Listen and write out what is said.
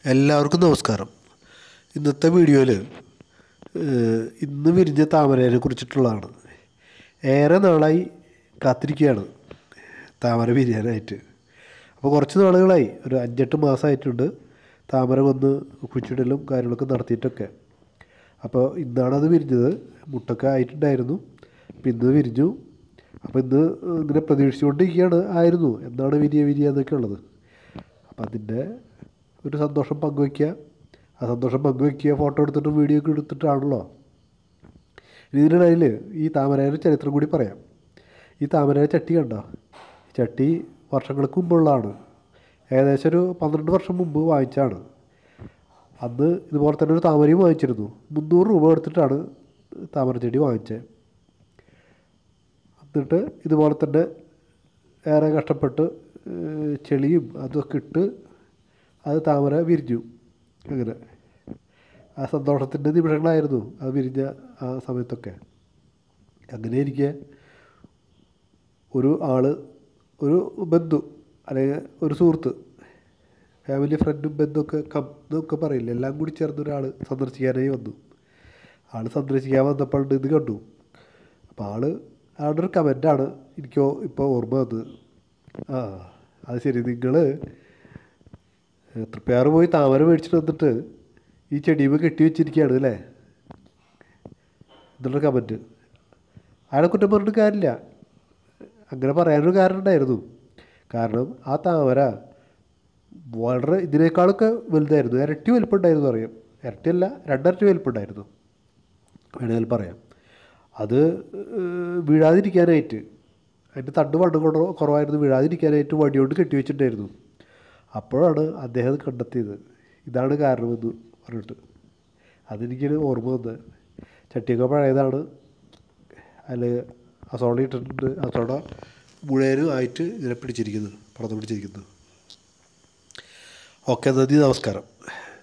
എല്ലാവർക്കും നമസ്കാരം ഇന്നത്തെ വീഡിയോയിൽ ഇന്ന് വിരിഞ്ഞ താമരയെ കുറിച്ചിട്ടുള്ളതാണ് ഏറെ നാളായി കാത്തിരിക്കുകയാണ് താമര വിരിയാനായിട്ട് അപ്പോൾ കുറച്ച് നാളുകളായി ഒരു അഞ്ചെട്ട് മാസമായിട്ടുണ്ട് താമര വന്ന് കുച്ചിടലും കാര്യങ്ങളൊക്കെ നടത്തിയിട്ടൊക്കെ അപ്പോൾ ഇന്നാണ് അത് വിരിഞ്ഞത് മുട്ടൊക്കെ ആയിട്ടുണ്ടായിരുന്നു അപ്പോൾ ഇന്ന് വിരിഞ്ഞു അപ്പോൾ ഇന്ന് ഇങ്ങനെ പ്രതീക്ഷിച്ചുകൊണ്ടിരിക്കുകയാണ് ആയിരുന്നു എന്നാണ് വിരിയ വിരിയ എന്നൊക്കെ ഉള്ളത് അപ്പം അതിൻ്റെ ഒരു സന്തോഷം പങ്കുവയ്ക്കുക ആ സന്തോഷം പങ്കുവയ്ക്കുക ഫോട്ടോ എടുത്തിട്ട് വീഡിയോ ഒക്കെ എടുത്തിട്ടാണല്ലോ ഇതിനിടയിൽ ഈ താമരയുടെ ചരിത്രം കൂടി പറയാം ഈ താമരയുടെ ചട്ടി കണ്ടോ ഈ ചട്ടി വർഷങ്ങൾക്ക് മുമ്പുള്ളതാണ് ഏകദേശം ഒരു പന്ത്രണ്ട് വർഷം മുമ്പ് വാങ്ങിച്ചാണ് അന്ന് ഇതുപോലെ തന്നെ ഒരു താമരയും വാങ്ങിച്ചിരുന്നു മുന്നൂറ് രൂപ എടുത്തിട്ടാണ് താമര ചെടി വാങ്ങിച്ചത് എന്നിട്ട് ഇതുപോലെ തന്നെ ഏറെ കഷ്ടപ്പെട്ട് ഏഹ്, ചെളിയും അതൊക്കെ ഇട്ട് അത് താമര വിരിഞ്ഞു അങ്ങനെ ആ സന്തോഷത്തിൻ്റെ നിമിഷങ്ങളായിരുന്നു അത് വിരിഞ്ഞ ആ സമയത്തൊക്കെ അങ്ങനെ ഇരിക്കെ ഒരു ആള് ഒരു ബന്ധു അല്ലെങ്കിൽ ഒരു സുഹൃത്ത് ഫാമിലി ഫ്രണ്ടും ബന്ധുവൊക്കെ കം എന്നൊക്കെ പറയില്ല എല്ലാം കൂടി ചേർന്ന് ഒരാൾ സന്ദർശിക്കാനായി വന്നു ആൾ സന്ദർശിക്കാൻ വന്നപ്പോൾ ഇത് കണ്ടു അപ്പോൾ ആള് ആളുടെ ഒരു കമൻ്റാണ് എനിക്കോ ഇപ്പോൾ ഓർമ്മ വന്നത് ആ അത് ശരി നിങ്ങൾ തൃപ്പയാറ് പോയി താമര മേടിച്ചിട്ട് വന്നിട്ട് ഈ ചെടിയുമ്പോൾ കെട്ടി വെച്ചിരിക്കുകയാണ് അല്ലേ എന്നുള്ള കമൻറ്റ് അയാളെ കുറ്റം പറഞ്ഞിട്ട് കാര്യമില്ല അങ്ങനെ പറയാനൊരു കാരണം ഉണ്ടായിരുന്നു കാരണം ആ താമര വളരെ ഇതിനേക്കാളൊക്കെ വലുതായിരുന്നു ഇരട്ടി വലിപ്പമുണ്ടായിരുന്നു അറിയാം ഇരട്ടിയല്ല രണ്ടരട്ടി വലിപ്പമുണ്ടായിരുന്നു വേണമെങ്കിൽ പറയാം അത് ഏഹ്, വീഴാതിരിക്കാനായിട്ട് അതിൻ്റെ തണ്ട് വണ്ണം കൊണ്ട് കുറവായിരുന്നു വീഴാതിരിക്കാനായിട്ട് വടിയോണ്ട് കെട്ടി വെച്ചിട്ടുണ്ടായിരുന്നു അപ്പോഴാണ് അദ്ദേഹം അത് കണ്ടെത്തിയത് ഇതാണ് കാരണമെന്ന് പറഞ്ഞിട്ട് അതെനിക്കൊരു ഓർമ്മ വന്നത് ചട്ടിയൊക്കെ പഴയതാണ് അതിൽ അസോള ഇട്ടിട്ടുണ്ട് അസോള മുഴുവനും ആയിട്ട് ഇതിനെ പിടിച്ചിരിക്കുന്നത് പടർന്ന് പിടിച്ചിരിക്കുന്നത് ഓക്കെ നന്ദി നമസ്കാരം